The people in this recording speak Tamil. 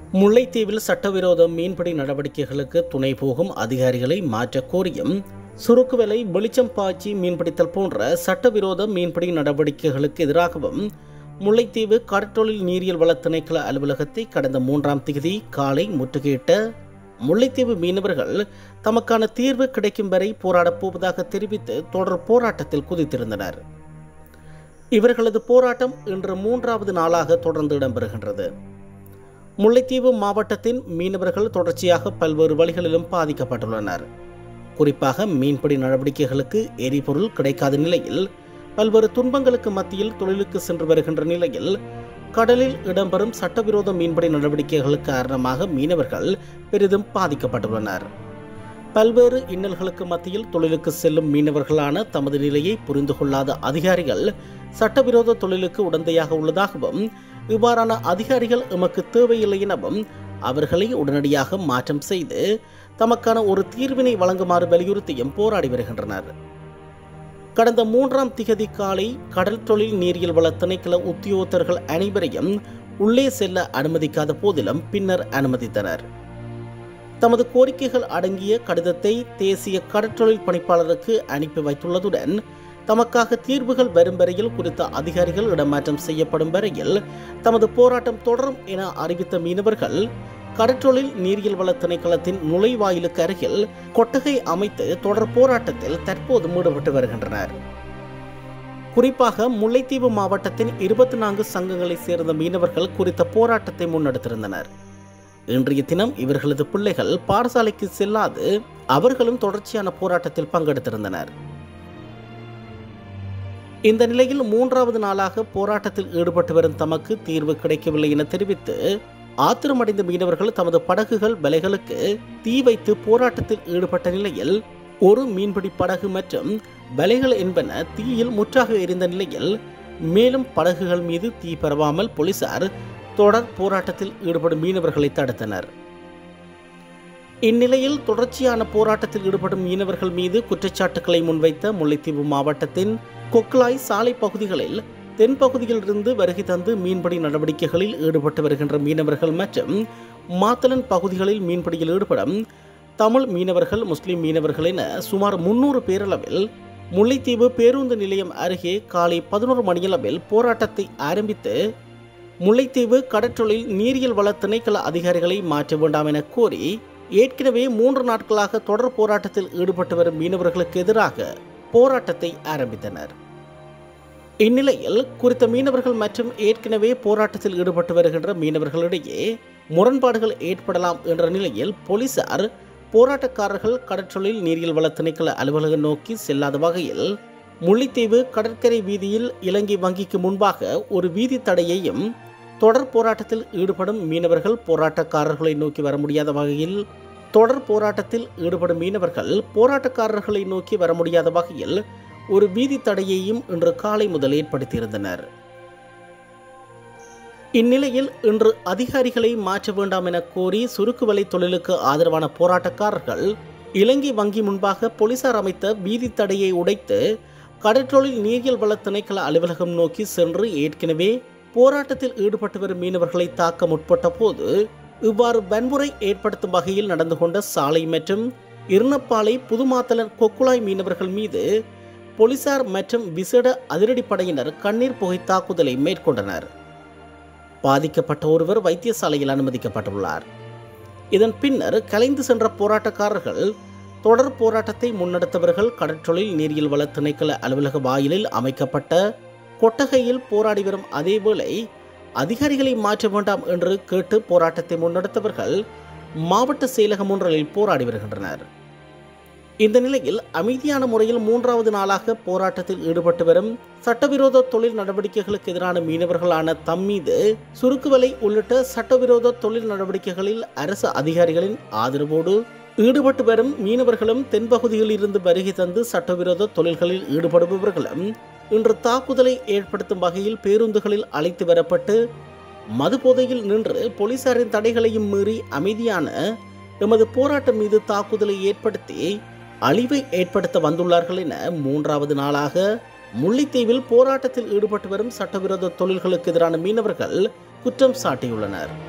முல்லைத்தீவில் சட்டவிரோத மீன்பிடி நடவடிக்கைகளுக்கு துணை போகும் அதிகாரிகளை மாற்றக் கோரியும் சுருக்குவலை வெளிச்சம் பாய்ச்சி மீன்பிடித்தல் போன்ற சட்டவிரோத மீன்பிடி நடவடிக்கைகளுக்கு எதிராகவும் முல்லைத்தீவு கடற்றொழில் நீரியல் வள திணைக்கள அலுவலகத்தை கடந்த மூன்றாம் தேதி காலை முற்றுகையிட்ட முல்லைத்தீவு மீனவர்கள் தமக்கான தீர்வு கிடைக்கும் வரை போராடப் போவதாக தெரிவித்து தொடர் போராட்டத்தில் குதித்திருந்தனர் இவர்களது போராட்டம் இன்று மூன்றாவது நாளாக தொடர்ந்து இடம்பெறுகின்றது முல்லைத்தீவு மாவட்டத்தின் மீனவர்கள் தொடர்ச்சியாக பல்வேறு வழிகளிலும் பாதிக்கப்பட்டுள்ளனர் குறிப்பாக மீன்பிடி நடவடிக்கைகளுக்கு எரிபொருள் கிடைக்காத நிலையில் பல்வேறு துன்பங்களுக்கு மத்தியில் தொழிலுக்கு சென்று வருகின்ற நிலையில் கடலில் இடம்பெறும் சட்டவிரோத மீன்பிடி நடவடிக்கைகள் காரணமாக மீனவர்கள் பெரிதும் பாதிக்கப்பட்டுள்ளனர் பல்வேறு இன்னல்களுக்கு மத்தியில் தொழிலுக்கு செல்லும் மீனவர்களான தமது நிலையை புரிந்து கொள்ளாத அதிகாரிகள் சட்டவிரோத தொழிலுக்கு உடந்தையாக உள்ளதாகவும் இவ்வாறான அதிகாரிகள் எமக்கு தேவையில்லை எனவும் அவர்களை உடனடியாக மாற்றம் செய்து தமக்கான ஒரு தீர்வினை வழங்குமாறு வலியுறுத்தியும் போராடி வருகின்றனர் கடந்த மூன்றாம் திகதி காலை கடல் தொழில் நீரியல் வள திணைக்கள உத்தியோகத்தர்கள் அனைவரையும் உள்ளே செல்ல அனுமதிக்காத போதிலும் பின்னர் அனுமதித்தனர் தமது கோரிக்கைகள் அடங்கிய கடிதத்தை தேசிய கடற்றொழில் பணிப்பாளருக்கு அனுப்பி வைத்துள்ளதுடன் தமக்காக தீர்வுகள் வரும் வரையில் குறித்த அதிகாரிகள் இடமாற்றம் செய்யப்படும் வரையில் தமது போராட்டம் தொடரும் என அறிவித்த மீனவர்கள் கடற்றொழில் நீரியல் வள திணைக்களத்தின் நுழைவாயிலுக்கு அருகில் கொட்டகை அமைத்து தொடர் போராட்டத்தில் தற்போது ஈடுபட்டு வருகின்றனர் குறிப்பாக முல்லைத்தீவு மாவட்டத்தின் இருபத்தி நான்கு சங்கங்களைச் சேர்ந்த மீனவர்கள் குறித்த போராட்டத்தை முன்னெடுத்திருந்தனர் இன்றைய தினம் இவர்களது பிள்ளைகள் பாடசாலைக்கு செல்லாது அவர்களும் தொடர்ச்சியான போராட்டத்தில் பங்கெடுத்திருந்தனர் இந்த நிலையில் மூன்றாவது நாளாக போராட்டத்தில் ஈடுபட்டு வரும் தமக்கு தீர்வு கிடைக்கவில்லை என தெரிவித்து ஆத்திரமடைந்த மீனவர்கள் தமது படகுகள் வலைகளுக்கு தீ வைத்து போராட்டத்தில் ஈடுபட்ட நிலையில் ஒரு மீன்பிடி படகு மற்றும் வலைகள் என்பன தீயில் முற்றாக எரிந்த நிலையில் மேலும் படகுகள் மீது தீ பரவாமல் போலீசார் தொடர் போராட்டத்தில் ஈடுபடும் மீனவர்களை தடுத்தனர் இந்நிலையில் தொடர்ச்சியான போராட்டத்தில் ஈடுபடும் மீனவர்கள் மீது குற்றச்சாட்டுக்களை முன்வைத்த முல்லைத்தீவு மாவட்டத்தின் கொக்லாய் சாலை பகுதிகளில் தென்பகுதியில் இருந்து வருகை தந்து மீன்பிடி நடவடிக்கைகளில் ஈடுபட்டு வருகின்ற மீனவர்கள் மற்றும் மாத்தலன் பகுதிகளில் மீன்பிடியில் ஈடுபடும் தமிழ் மீனவர்கள் முஸ்லிம் மீனவர்கள் என சுமார் முன்னூறு பேரளவில் முல்லைத்தீவு பேருந்து நிலையம் அருகே காலை பதினோரு மணியளவில் போராட்டத்தை ஆரம்பித்து முல்லைத்தீவு கடற்றொழில் நீரியல் வள திணைக்கள அதிகாரிகளை மாற்ற வேண்டாம் என கோரி ஏற்கனவே மூன்று நாட்களாக தொடர் போராட்டத்தில் ஈடுபட்டு வரும் மீனவர்களுக்கு எதிராக போராட்டத்தை ஆரம்பித்தனர் இந்நிலையில் குறித்த மீனவர்கள் மற்றும் ஏற்கனவே போராட்டத்தில் ஈடுபட்டு வருகின்ற மீனவர்களிடையே முரண்பாடுகள் ஏற்படலாம் என்ற நிலையில் போலீசார் போராட்டக்காரர்கள் கடற்றொழில் நீரியல் வள திணைக்கள அலுவலகம் நோக்கி செல்லாத வகையில் முல்லைத்தீவு கடற்கரை வீதியில் இலங்கை வங்கிக்கு முன்பாக ஒரு வீதி தடையையும் தொடர் போராட்டத்தில் ஈடுபடும் மீனவர்கள் போராட்டக்காரர்களை நோக்கி வர முடியாத வகையில் தொடர் போராட்டத்தில் ஈடுபடும் மீனவர்கள் போராட்டக்காரர்களை நோக்கி வர முடியாத வகையில் ஒரு வீதி தடையையும் இன்று காலை முதல் ஏற்படுத்தியிருந்தனர் இந்நிலையில் இன்று அதிகாரிகளை மாற்ற வேண்டாம் என கோரி சுருக்குவலை தொழிலுக்கு ஆதரவான போராட்டக்காரர்கள் இலங்கை வங்கி முன்பாக போலீசார் அமைத்த வீதி தடையை உடைத்து கடற்றொழில் நீரியல் வள திணைக்கள அலுவலகம் நோக்கி சென்று ஏற்கனவே போராட்டத்தில் ஈடுபட்டு வரும் மீனவர்களை தாக்க முற்பட்ட போது இவ்வாறு வன்முறை ஏற்படுத்தும் வகையில் நடந்து கொண்ட சாலை மற்றும் இருணப்பாலை புதுமாத்தலர் கொக்குளாய் மீனவர்கள் மீது போலீசார் மற்றும் விசேட அதிரடிப்படையினர் கண்ணீர் புகை தாக்குதலை மேற்கொண்டனர் பாதிக்கப்பட்ட ஒருவர் வைத்தியசாலையில் அனுமதிக்கப்பட்டுள்ளார் இதன் பின்னர் கலைந்து சென்ற போராட்டக்காரர்கள் தொடர் போராட்டத்தை முன்னெடுத்தவர்கள் கடற்றொழில் நீரியல் வள திணைக்கள அலுவலக வாயிலில் அமைக்கப்பட்ட கொட்டகையில் போராடி வரும் அதேவேளை அதிகாரிகளை மாற்ற வேண்டாம் என்று கேட்டு போராட்டத்தை முன்னெடுத்தவர்கள் மாவட்ட செயலகம் ஒன்றில் போராடி வருகின்றனர் இந்த நிலையில் அமைதியான முறையில் மூன்றாவது நாளாக போராட்டத்தில் ஈடுபட்டு வரும் சட்டவிரோத தொழில் நடவடிக்கைகளுக்கு எதிரான மீனவர்களான தம் மீது சுருக்குவலை உள்ளிட்ட சட்டவிரோத தொழில் நடவடிக்கைகளில் அரசு அதிகாரிகளின் ஆதரவோடு ஈடுபட்டு வரும் மீனவர்களும் தென்பகுதியில் இருந்து வருகை தந்து சட்டவிரோத தொழில்களில் ஈடுபடுபவர்களும் இன்று தாக்குதலை ஏற்படுத்தும் வகையில் பேருந்துகளில் அழைத்து வரப்பட்டு மது போதையில் நின்று போலீசாரின் தடைகளையும் மீறி அமைதியான எமது போராட்டம் மீது தாக்குதலை ஏற்படுத்தி அழிவை ஏற்படுத்த வந்துள்ளார்கள் என மூன்றாவது நாளாக முல்லைத்தீவில் போராட்டத்தில் ஈடுபட்டு வரும் சட்டவிரோத தொழில்களுக்கு எதிரான மீனவர்கள் குற்றம் சாட்டியுள்ளனர்